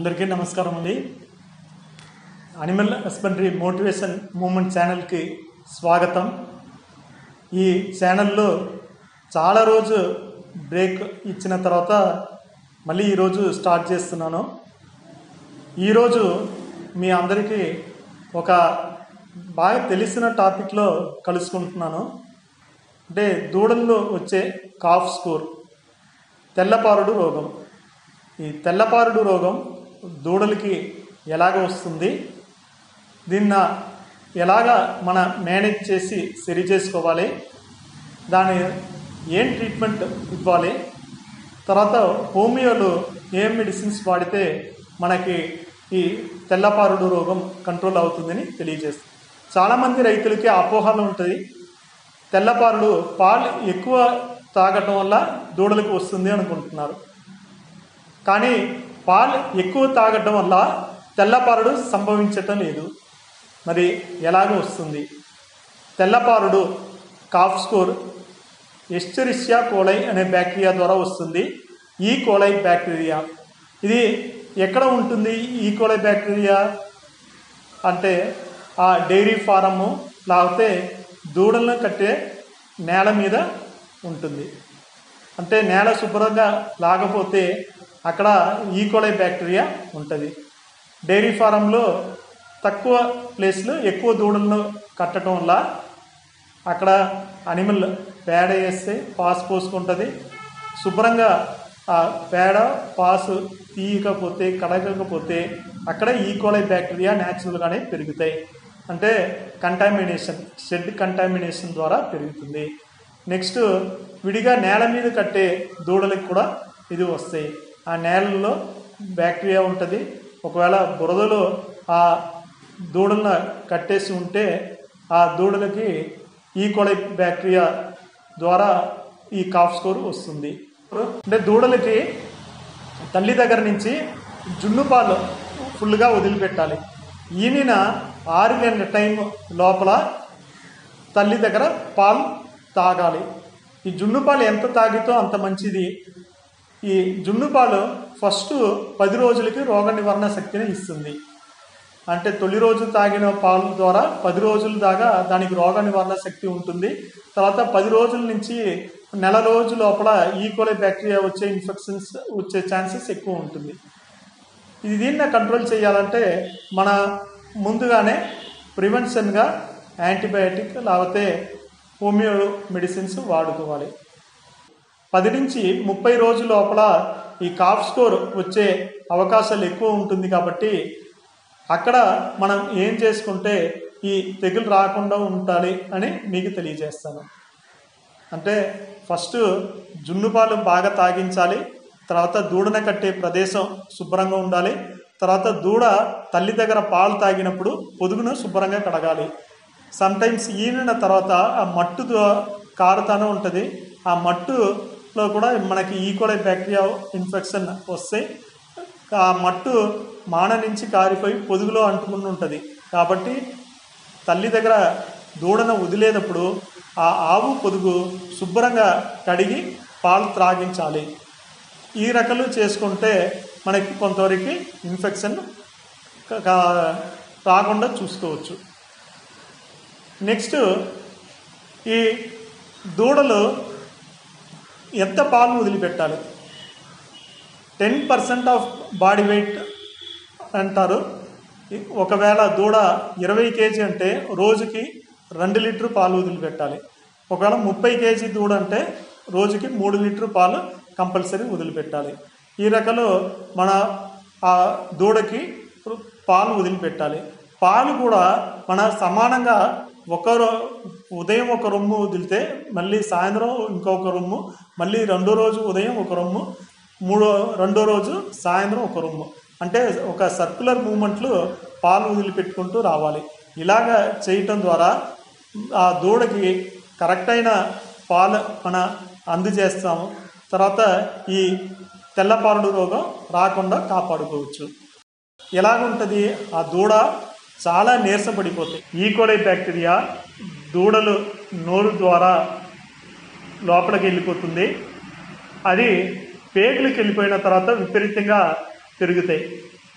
అందరికీ నమస్కారం అండి అనిమల్ హస్బెండరీ మోటివేషన్ మూమెంట్ ఛానల్కి స్వాగతం ఈ ఛానల్లో చాలా రోజు బ్రేక్ ఇచ్చిన తర్వాత మళ్ళీ ఈరోజు స్టార్ట్ చేస్తున్నాను ఈరోజు మీ అందరికీ ఒక బాగా తెలిసిన టాపిక్లో కలుసుకుంటున్నాను అంటే దూడల్లో వచ్చే కాఫ్ స్కోర్ తెల్లపారుడు రోగం ఈ తెల్లపారుడు రోగం దూడలకి ఎలాగ వస్తుంది దీన్న ఎలాగ మన మేనేజ్ చేసి సరి చేసుకోవాలి దాని ఏం ట్రీట్మెంట్ ఇవ్వాలి తర్వాత హోమియోలో ఏం మెడిసిన్స్ వాడితే మనకి ఈ తెల్లపారుడు రోగం కంట్రోల్ అవుతుందని తెలియజేస్తుంది చాలామంది రైతులకి అపోహలు ఉంటుంది తెల్లపారుడు పాలు ఎక్కువ తాగటం వల్ల దూడలకు వస్తుంది అనుకుంటున్నారు కానీ పాలు ఎక్కువ తాగటం వల్ల తెల్లపారుడు సంభవించటం లేదు మరి ఎలాగ వస్తుంది తెల్లపారుడు కాఫ్ స్కోర్ ఎస్టరిషియా కోలై అనే బ్యాక్టీరియా ద్వారా వస్తుంది ఈ కోలై బ్యాక్టీరియా ఇది ఎక్కడ ఉంటుంది ఈ కోలై బ్యాక్టీరియా అంటే ఆ డైరీ ఫారము లేకపోతే దూడలను కట్టే నేల మీద ఉంటుంది అంటే నేల శుభ్రంగా లాగపోతే అక్కడ ఈకోలై బ్యాక్టీరియా ఉంటుంది డైరీ ఫారంలో తక్కువ ప్లేస్లో ఎక్కువ దూడలను కట్టడం వల్ల అక్కడ అనిమల్ పేడ వేస్తే పాస్ పోసుకుంటుంది శుభ్రంగా ఆ పేడ పాసు తీయకపోతే కడగకపోతే అక్కడ ఈకోలై బ్యాక్టీరియా న్యాచురల్గానే పెరుగుతాయి అంటే కంటామినేషన్ షెడ్ కంటామినేషన్ ద్వారా పెరుగుతుంది నెక్స్ట్ విడిగా నేల మీద కట్టే దూడలకు కూడా ఇది వస్తాయి ఆ నేలలో బ్యాక్టీరియా ఉంటుంది ఒకవేళ బురదలో ఆ దూడలను కట్టేసి ఉంటే ఆ దూడలకి ఈ కొలై బ్యాక్టీరియా ద్వారా ఈ కాఫ్ స్కోర్ వస్తుంది అంటే దూడలకి తల్లి దగ్గర నుంచి జున్ను పాలు ఫుల్గా వదిలిపెట్టాలి ఈనిన ఆరు గంటల టైం లోపల తల్లి దగ్గర పాలు తాగాలి ఈ జున్ను పాలు ఎంత తాగితో అంత మంచిది ఈ జున్ను పాలు ఫస్ట్ పది రోజులకి రోగ నివారణ శక్తిని ఇస్తుంది అంటే తొలి రోజు తాగిన పాలు ద్వారా పది రోజుల దాకా దానికి రోగ నివారణ శక్తి ఉంటుంది తర్వాత పది రోజుల నుంచి నెల రోజు లోపల ఈకోలై బ్యాక్టీరియా వచ్చే ఇన్ఫెక్షన్స్ వచ్చే ఛాన్సెస్ ఎక్కువ ఉంటుంది ఇది దీన్ని కంట్రోల్ చేయాలంటే మన ముందుగానే ప్రివెన్షన్గా యాంటీబయాటిక్ లేకపోతే హోమియో మెడిసిన్స్ వాడుకోవాలి పది నుంచి ముప్పై రోజుల లోపల ఈ కాఫ్ స్కోర్ వచ్చే అవకాశాలు ఎక్కువ ఉంటుంది కాబట్టి అక్కడ మనం ఏం చేసుకుంటే ఈ తెగులు రాకుండా ఉండాలి అని మీకు తెలియజేస్తాను అంటే ఫస్ట్ జున్ను పాలు బాగా తాగించాలి తర్వాత దూడన కట్టే ప్రదేశం శుభ్రంగా ఉండాలి తర్వాత దూడ తల్లి దగ్గర పాలు తాగినప్పుడు పొదుగును శుభ్రంగా కడగాలి సమ్టైమ్స్ ఈనిన తర్వాత ఆ మట్టు కారుతానే ఉంటుంది ఆ మట్టులో కూడా మనకి ఈకోలై బ్యాక్టీరియా ఇన్ఫెక్షన్ వస్తాయి ఆ మట్టు మాన నుంచి కారిపోయి పొదుగులో అంటుకుని ఉంటుంది కాబట్టి తల్లి దగ్గర దూడను వదిలేటప్పుడు ఆ ఆవు పొదుగు శుభ్రంగా కడిగి పాలు త్రాగించాలి ఈ రకాలు చేసుకుంటే మనకి కొంతవరకు ఇన్ఫెక్షన్ రాకుండా చూసుకోవచ్చు నెక్స్ట్ ఈ దూడలు ఎంత పాలు వదిలిపెట్టాలి ten percent of body weight అంటారు ఒకవేళ దూడ ఇరవై కేజీ అంటే రోజుకి రెండు లీటర్ పాలు వదిలిపెట్టాలి ఒకవేళ ముప్పై కేజీ దూడ అంటే రోజుకి మూడు లీటర్ పాలు కంపల్సరీ వదిలిపెట్టాలి ఈ రకంలో మన ఆ దూడకి పాలు వదిలిపెట్టాలి పాలు కూడా మన సమానంగా ఒక ఉదయం ఒక రొమ్ము వదిలితే మళ్ళీ సాయంత్రం ఇంకొక రొమ్ము మళ్ళీ రెండో రోజు ఉదయం ఒక రొమ్ము మూడో రెండో రోజు సాయంత్రం ఒక రొమ్ము అంటే ఒక సర్క్యులర్ మూమెంట్లు పాలు వదిలిపెట్టుకుంటూ రావాలి ఇలాగ చేయటం ద్వారా ఆ దూడకి కరెక్ట్ అయిన పాలు మన అందజేస్తాము తర్వాత ఈ తెల్లపారుడు రోగం రాకుండా కాపాడుకోవచ్చు ఎలాగుంటుంది ఆ దూడ చాలా నీరసపడిపోతాయి ఈకోలై బ్యాక్టీరియా దూడలు నోరు ద్వారా లోపలికి వెళ్ళిపోతుంది అది పేగులకు వెళ్ళిపోయిన తర్వాత విపరీతంగా పెరుగుతాయి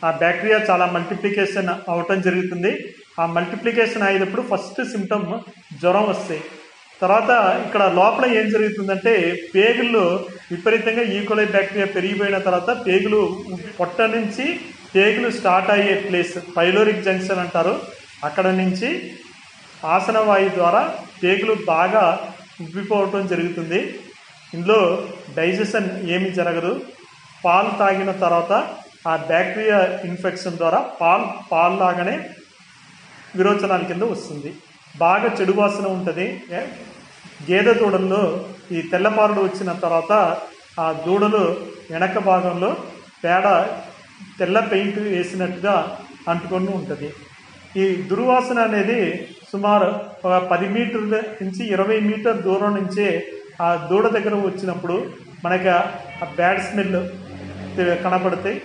ఆ బ్యాక్టీరియా చాలా మల్టిప్లికేషన్ అవటం జరుగుతుంది ఆ మల్టిప్లికేషన్ అయ్యేటప్పుడు ఫస్ట్ సిమ్టమ్ జ్వరం వస్తాయి తర్వాత ఇక్కడ లోపల ఏం జరుగుతుందంటే పేగుల్లో విపరీతంగా ఈకోలై బ్యాక్టీరియా పెరిగిపోయిన తర్వాత పేగులు పొట్ట నుంచి పేగులు స్టార్ట్ అయ్యే ప్లేస్ పైలోరిక్ జంక్షన్ అంటారు అక్కడ నుంచి ఆసన వాయు ద్వారా పేగులు బాగా ఉబ్బిపోవటం జరుగుతుంది ఇందులో డైజెషన్ ఏమి జరగదు పాలు తాగిన తర్వాత ఆ బ్యాక్టీరియా ఇన్ఫెక్షన్ ద్వారా పాలు పాలు లాగానే విరోచనాల కింద వస్తుంది బాగా చెడు వాసన ఉంటుంది ఏ- గేదె దూడల్లో ఈ తెల్లపారుడు వచ్చిన తర్వాత ఆ దూడలు వెనక భాగంలో పేడ తెల్ల పెయింట్ వేసినట్టుగా అంటుకొని ఉంటుంది ఈ దుర్వాసన అనేది సుమారు ఒక పది మీటర్ల నుంచి ఇరవై మీటర్ దూరం నుంచే ఆ దూడ దగ్గర వచ్చినప్పుడు మనకి ఆ బ్యాడ్ స్మెల్ కనపడతాయి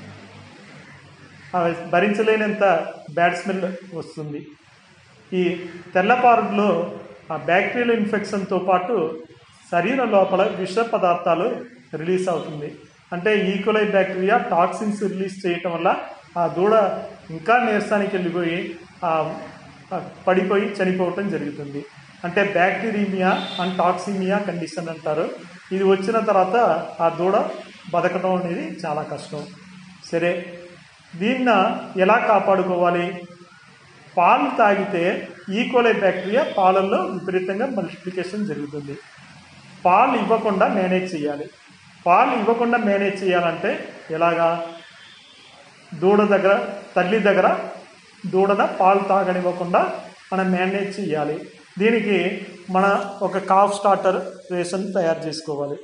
ఆ భరించలేనంత బ్యాడ్ స్మెల్ వస్తుంది ఈ తెల్లపారులో ఆ బ్యాక్టీరియల్ ఇన్ఫెక్షన్తో పాటు శరీరం లోపల విష పదార్థాలు రిలీజ్ అవుతుంది అంటే ఈకోలై బ్యాక్టీరియా టాక్సిన్స్ రిలీజ్ చేయటం వల్ల ఆ దూడ ఇంకా నీరసానికి వెళ్ళిపోయి ఆ ఆ పడిపోయి చనిపోవటం జరుగుతుంది అంటే బ్యాక్టీరియమియా అండ్ టాక్సిమియా కండిషన్ అంటారు ఇది వచ్చిన తర్వాత ఆ దూడ బతకడం అనేది చాలా కష్టం సరే దీన్న ఎలా కాపాడుకోవాలి పాలు తాగితే ఈకోలై బ్యాక్టీరియా పాలల్లో విపరీతంగా మల్టిప్లికేషన్ జరుగుతుంది పాలు ఇవ్వకుండా మేనేజ్ చేయాలి పాలు ఇవ్వకుండా మేనేజ్ చేయాలంటే ఎలాగా దూడ దగ్గర తల్లి దగ్గర దూడన పాలు తాగనివ్వకుండా మనం మేనేజ్ చేయాలి దీనికి మన ఒక కాఫ్ స్టార్టర్ రేషన్ తయారు చేసుకోవాలి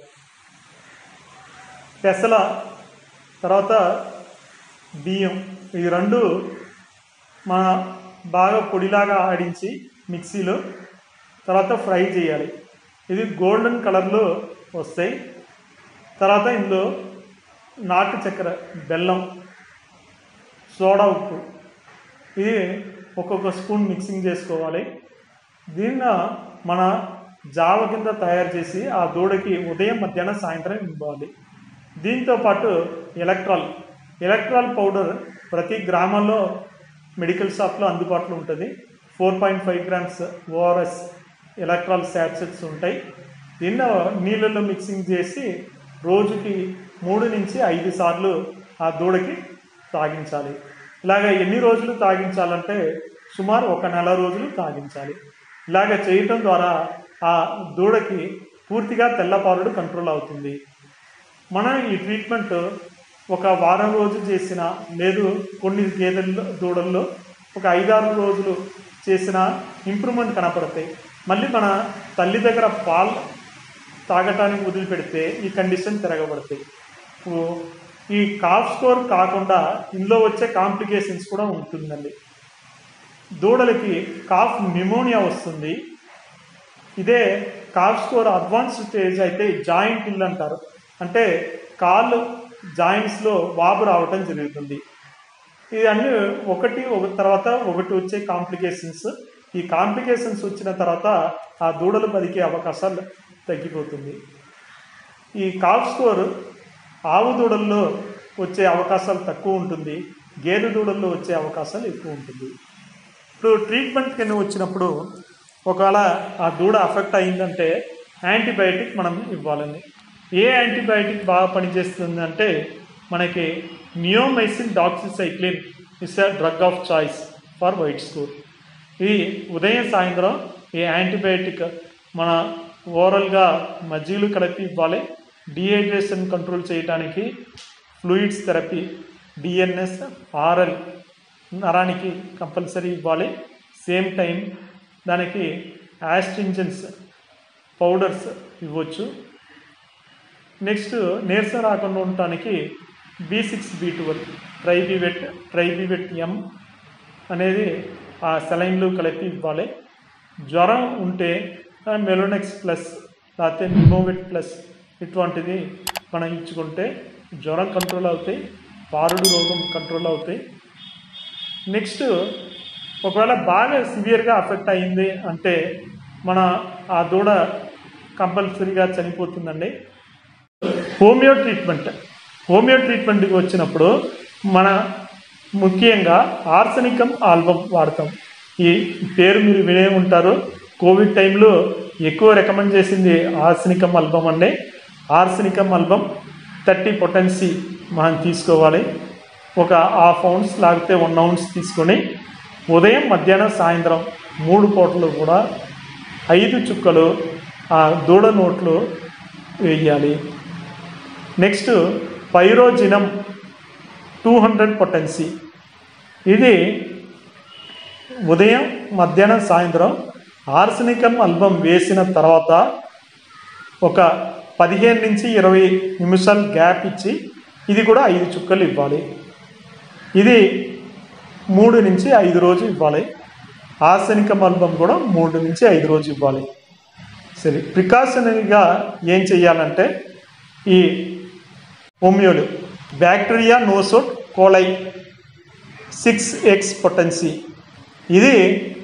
పెసల తర్వాత బియ్యం ఈ రెండు మన బాగా పొడిలాగా ఆడించి మిక్సీలో తర్వాత ఫ్రై చేయాలి ఇది గోల్డెన్ కలర్లో వస్తాయి తర్వాత ఇందులో నాటు చక్కెర బెల్లం సోడా ఉప్పు ఇది ఒక్కొక్క స్పూన్ మిక్సింగ్ చేసుకోవాలి దీన్ని మన జావ కింద తయారు చేసి ఆ దూడకి ఉదయం మధ్యాహ్నం సాయంత్రం ఇవ్వాలి దీంతో పాటు ఎలక్ట్రాల్ ఎలక్ట్రాల్ పౌడర్ ప్రతి గ్రామంలో మెడికల్ షాప్లో అందుబాటులో ఉంటుంది four point five grams ORS Electral sachets ఉంటాయి దీన్ని నీళ్ళల్లో మిక్సింగ్ చేసి రోజుకి మూడు నుంచి ఐదు సార్లు ఆ దూడకి తాగించాలి ఇలాగ ఎన్ని రోజులు తాగించాలంటే సుమారు ఒక నెల రోజులు తాగించాలి ఇలాగ చేయటం ద్వారా ఆ దూడకి పూర్తిగా తెల్లపారుడు కంట్రోల్ అవుతుంది మనం ఈ ట్రీట్మెంట్ ఒక వారం రోజులు చేసిన లేదు కొన్ని గేదెల్లో దూడల్లో ఒక ఐదారు రోజులు చేసిన ఇంప్రూవ్మెంట్ కనపడతాయి మళ్ళీ మన తల్లి దగ్గర పాలు తాగటానికి వదిలిపెడితే ఈ కండిషన్ తిరగబడతాయి ఓ, ఈ కాఫ్ స్కోర్ కాకుండా ఇందులో వచ్చే కాంప్లికేషన్స్ కూడా ఉంటుందండి దూడలకి కాఫ్ న్యూమోనియా వస్తుంది ఇదే కాఫ్ స్కోర్ అడ్వాన్స్ స్టేజ్ అయితే జాయింట్ ఇల్ అంటారు అంటే కాళ్ళు జాయింట్స్లో వాపు రావటం జరుగుతుంది ఇది అన్ని ఒకటి ఒక తర్వాత ఒకటి వచ్చే కాంప్లికేషన్స్ ఈ కాంప్లికేషన్స్ వచ్చిన తర్వాత ఆ దూడలు బతికే అవకాశాలు తగ్గిపోతుంది ఈ కాఫ్ స్కోర్ ఆవు దూడల్లో వచ్చే అవకాశాలు తక్కువ ఉంటుంది గేదె దూడల్లో వచ్చే అవకాశాలు ఎక్కువ ఉంటుంది ఇప్పుడు ట్రీట్మెంట్ కింద వచ్చినప్పుడు ఒకవేళ ఆ దూడ అఫెక్ట్ అయిందంటే యాంటీబయాటిక్ మనం ఇవ్వాలండి ఏ యాంటీబయాటిక్ బాగా పనిచేస్తుంది అంటే మనకి neomycin doxycycline is a drug of choice for white scour ఇది ఉదయం సాయంత్రం ఈ యాంటీబయాటిక్ మన ఓరల్గా మజ్జిగలు కలిపి ఇవ్వాలి డిహైడ్రేషన్ కంట్రోల్ చేయడానికి ఫ్లూయిడ్స్ థెరపీ డిఎన్ఎస్ ఆర్ఎల్ నరానికి కంపల్సరీ ఇవ్వాలి సేమ్ టైం దానికి యాస్ట్రింజన్స్ పౌడర్స్ ఇవ్వచ్చు నెక్స్ట్ నీరసం రాకుండా ఉండటానికి B six B twelve Tribivet Tribivet M అనేది ఆ సెలైన్లు కలిపి ఇవ్వాలి జ్వరం ఉంటే మెలోనెక్స్ ప్లస్ లేకపోతే నిమోవెట్ ప్లస్ ఇటువంటిది మనం ఇచ్చుకుంటే జ్వరం కంట్రోల్ అవుతాయి పారుడు రోగం కంట్రోల్ అవుతాయి నెక్స్ట్ ఒకవేళ బాగా సివియర్గా అఫెక్ట్ అయింది అంటే మన ఆ దూడ కంపల్సరీగా చనిపోతుందండి హోమియో ట్రీట్మెంట్ హోమియో ట్రీట్మెంట్కి వచ్చినప్పుడు మన ముఖ్యంగా ఆర్సనికం ఆల్బమ్ వాడతాం ఈ పేరు మీరు వినే ఉంటారు కోవిడ్ టైంలో ఎక్కువ రికమెండ్ చేసింది ఆర్సనికం ఆల్బమ్ అండి ఆర్సనికం ఆల్బమ్ థర్టీ పొటెన్సీ మనం తీసుకోవాలి ఒక హాఫ్ ఔన్స్ లేకపోతే వన్ ఔన్స్ తీసుకొని ఉదయం మధ్యాహ్నం సాయంత్రం మూడు పూటలు కూడా ఐదు చుక్కలు ఆ దూడ నోట్లు వేయాలి next pyrogenium two hundred potency ఇది ఉదయం మధ్యాహ్నం సాయంత్రం ఆర్సనికం అల్బం వేసిన తర్వాత ఒక పదిహేను నుంచి ఇరవై నిమిషాలు గ్యాప్ ఇచ్చి ఇది కూడా ఐదు చుక్కలు ఇవ్వాలి ఇది మూడు నుంచి ఐదు రోజు ఇవ్వాలి ఆర్సనికం అల్బం కూడా మూడు నుంచి ఐదు రోజు ఇవ్వాలి సరే ప్రికాషనరీగా ఏం చేయాలంటే ఈ హోమియోలు bacteria nosode coli six X potency ఇది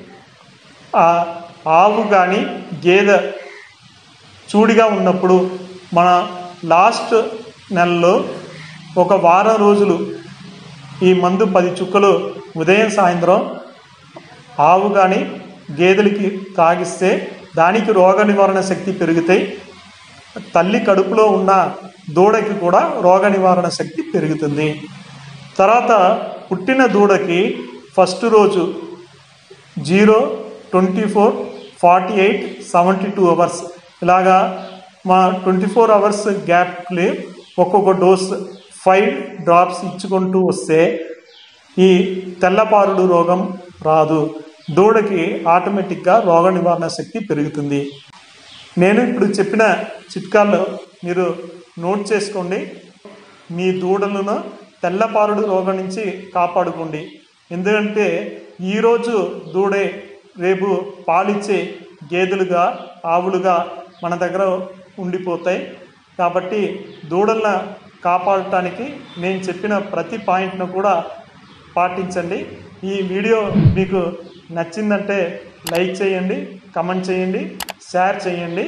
ఆ ఆవు కానీ గేదె చూడిగా ఉన్నప్పుడు మన లాస్ట్ నెలలో ఒక వారం రోజులు ఈ మందు పది చుక్కలు ఉదయం సాయంత్రం ఆవు కానీ గేదెలకి తాగిస్తే దానికి రోగ నివారణ శక్తి పెరుగుతాయి తల్లి కడుపులో ఉన్న దూడకి కూడా రోగ నివారణ శక్తి పెరుగుతుంది తర్వాత పుట్టిన దూడకి ఫస్ట్ రోజు zero twenty four forty eight seventy two hours ఇలాగా మా ట్వంటీ ఫోర్ అవర్స్ గ్యాప్కి ఒక్కొక్క డోస్ ఫైవ్ డ్రాప్స్ ఇచ్చుకుంటూ వస్తే ఈ తెల్లపారుడు రోగం రాదు దూడకి ఆటోమేటిక్గా రోగ నివారణ శక్తి పెరుగుతుంది నేను ఇప్పుడు చెప్పిన చిట్కాల్లో మీరు నోట్ చేసుకోండి మీ దూడలను తెల్లపారుడు రోగం నుంచి కాపాడుకోండి ఎందుకంటే ఈరోజు దూడే రేపు పాలిచ్చే గేదెలుగా ఆవులుగా మన దగ్గర ఉండిపోతాయి కాబట్టి దూడలను కాపాడటానికి నేను చెప్పిన ప్రతి పాయింట్ను కూడా పాటించండి ఈ వీడియో మీకు నచ్చిందంటే లైక్ చేయండి కమెంట్ చేయండి షేర్ చేయండి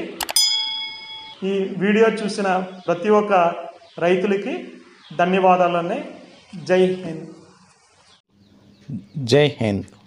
ఈ వీడియో చూసిన ప్రతి ఒక్క రైతులకి ధన్యవాదాలని జై హింద్ జై హింద్